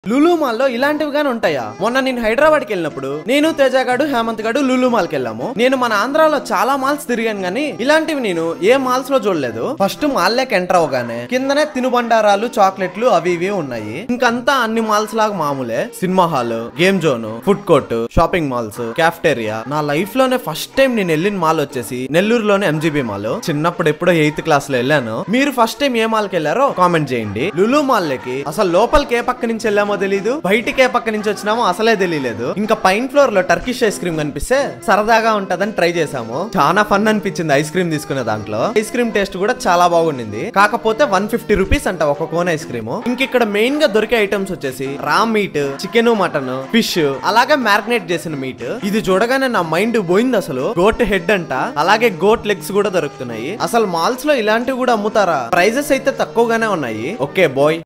Lulu mall లో ఇలాంటివి గాని ఉంటాయా మొన్న నేను హైదరాబాద్ కి వెళ్ళినప్పుడు నేను తేజ గాడు హేమంత్ గాడు లులు మాల్ కి వెళ్ళాము నేను మన ఆంధ్రాలో చాలా మాల్స్ తిరిగాను గానీ ఇలాంటివి నేను ఏ మాల్స్ లో చూడలేదు ఫస్ట్ మాల్ లేక ఎంటర్ అవగానే కిందనే తినుబండారాలు చాక్లెట్లు అవి ఇవి ఉన్నాయి ఇంకంతా అన్ని మాల్స్ లాగా మామూలే cinema hall game zone food court shopping malls cafeteria నా లైఫ్ లోనే ఫస్ట్ టైం నేను వెళ్ళిన మాల్ వచ్చేసి నెల్లూరులోనే ఎంజీబీ మాల్ చిన్నప్పుడు ఎప్పుడో ఎయిత్ క్లాస్ లో వెళ్ళాను మీరు ఫస్ట్ టైం ఏ మాల్ కి వెళ్ళారో కామెంట్ చేయండి లులు మాల్ లకి అసలు లోపలికి ఏ పక్క నుంచి వెళ్ళామో తెలీదు బయటికి ఏ పక్క నుంచి వచ్చినామో అసలే తెలియలేదు ఇంకా పైన్ ఫ్లోర్ లో టర్కిష్ ఐస్ క్రీమ్ కనిపిస్తే సరదాగా ఉంటదని ట్రై చేసాము చాలా ఫన్ అనిపించింది ఐస్ క్రీమ్ తీసుకునే దాంట్లో ఐస్ క్రీమ్ టేస్ట్ కూడా చాలా బాగుండింది కాకపోతే వన్ ఫిఫ్టీ రూపీస్ అంట ఒక కోన్ ఐస్ క్రీమ్ ఇంక ఇక్కడ మెయిన్ గా దొరికే ఐటమ్స్ వచ్చేసి raw meat chicken mutton fish అలాగే మ్యారినేట్ చేసిన మీట్ ఇది చూడగానే నా మైండ్ పోయింది అసలు గోట్ హెడ్ అంట అలాగే గోట్ లెగ్స్ కూడా దొరుకుతున్నాయి అసలు మాల్స్ లో ఇలాంటివి కూడా అమ్ముతారా ప్రైజెస్ అయితే తక్కువగానే ఉన్నాయి ఓకే బాయ్